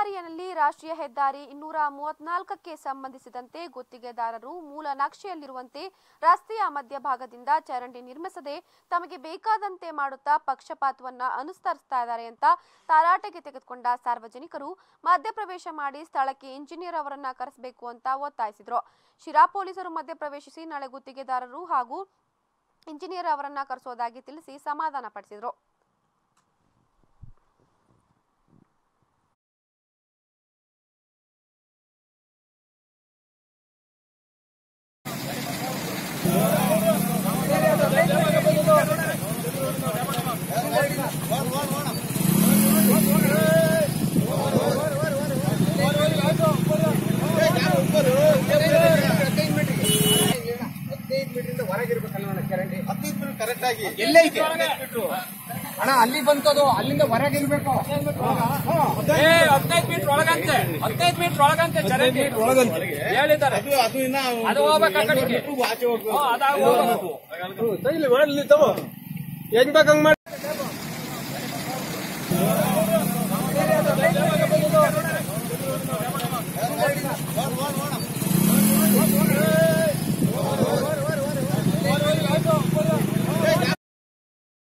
ಬಳ್ಳಾರಿಯಲ್ಲಿ ರಾಷ್ಟ್ರೀಯ ಹೆದ್ದಾರಿ ಇನ್ನೂರ ಮೂವತ್ನಾಲ್ಕಕ್ಕೆ ಸಂಬಂಧಿಸಿದಂತೆ ಗುತ್ತಿಗೆದಾರರು ಮೂಲ ನಕ್ಷೆಯಲ್ಲಿರುವಂತೆ ರಸ್ತೆಯ ಮಧ್ಯಭಾಗದಿಂದ ಚರಂಡಿ ನಿರ್ಮಿಸದೆ ತಮಗೆ ಬೇಕಾದಂತೆ ಮಾಡುತ್ತಾ ಪಕ್ಷಪಾತವನ್ನ ಅನುಸರಿಸ್ತಾ ಇದ್ದಾರೆ ಅಂತ ತಾರಾಟೆಗೆ ತೆಗೆದುಕೊಂಡ ಸಾರ್ವಜನಿಕರು ಮಧ್ಯಪ್ರವೇಶ ಮಾಡಿ ಸ್ಥಳಕ್ಕೆ ಇಂಜಿನಿಯರ್ ಅವರನ್ನ ಕರೆಸಬೇಕು ಅಂತ ಒತ್ತಾಯಿಸಿದ್ರು ಶಿರಾ ಪೊಲೀಸರು ಮಧ್ಯಪ್ರವೇಶಿಸಿ ನಾಳೆ ಗುತ್ತಿಗೆದಾರರು ಹಾಗೂ ಇಂಜಿನಿಯರ್ ಅವರನ್ನ ಕರೆಸೋದಾಗಿ ತಿಳಿಸಿ ಸಮಾಧಾನ ಪಡಿಸಿದ್ರು ಕರೆಕ್ಟ್ ಆಗಿ ಎಲ್ಲೈತೆ ಅಣ್ಣ ಅಲ್ಲಿ ಬಂತದು ಅಲ್ಲಿಂದ ಹೊರಗಿರ್ಬೇಕು ಏ ಹದಿನೈದು ಮೀಟರ್ ಒಳಗಂತೆ ಹದಿನೈದು ಮೀಟರ್ ಒಳಗಂತೆ ಚರಂಡಿ ಹೇಳಿದ್ದಾರೆ ಅದು ಅದು ಇನ್ನ ಅದು ಹೋಗ್ಬೇಕು ಆ ಕಡೆಗೆ ಆಚೆ ಹೋಗ್ಬೇಕು ಹ್ಮ್, ಅದಾಗ ಹೋಗ್ಬೇಕು ಹೆಂಗ್ ಬೇಕಂಗ್ ಮಾಡಿ